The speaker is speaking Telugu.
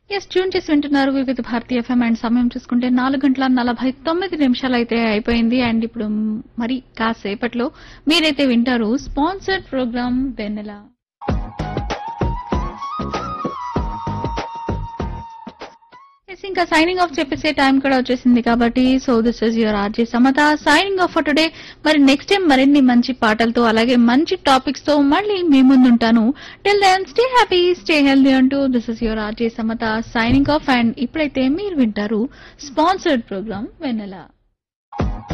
ఎస్ ట్యూన్ చేసి వింటున్నారు వివిధ భారతీయ ఎఫ్ఎం అండ్ సమయం చూసుకుంటే నాలుగు గంటల నలభై తొమ్మిది నిమిషాలు అయితే అయిపోయింది అండ్ ఇప్పుడు మరి కాసేపట్లో మీరైతే వింటారు స్పాన్సర్డ్ ప్రోగ్రామ్ వెన్నెల Yes, ఇంకా సైనింగ్ ఆఫ్ చెప్పేసే టైం కూడా వచ్చేసింది కాబట్టి so this is your RJ Samatha signing off for today మరి నెక్స్ట్ టైం మరిన్ని మంచి పాటలతో అలాగే మంచి టాపిక్స్ తో మళ్ళీ మీ ముందుంటాను till then stay happy stay healthy అంటూ this is your RJ Samatha signing off and ఇప్పుడైతే మీరు వింటారు స్పాన్సర్డ్ ప్రోగ్రామ్ వెన్నెల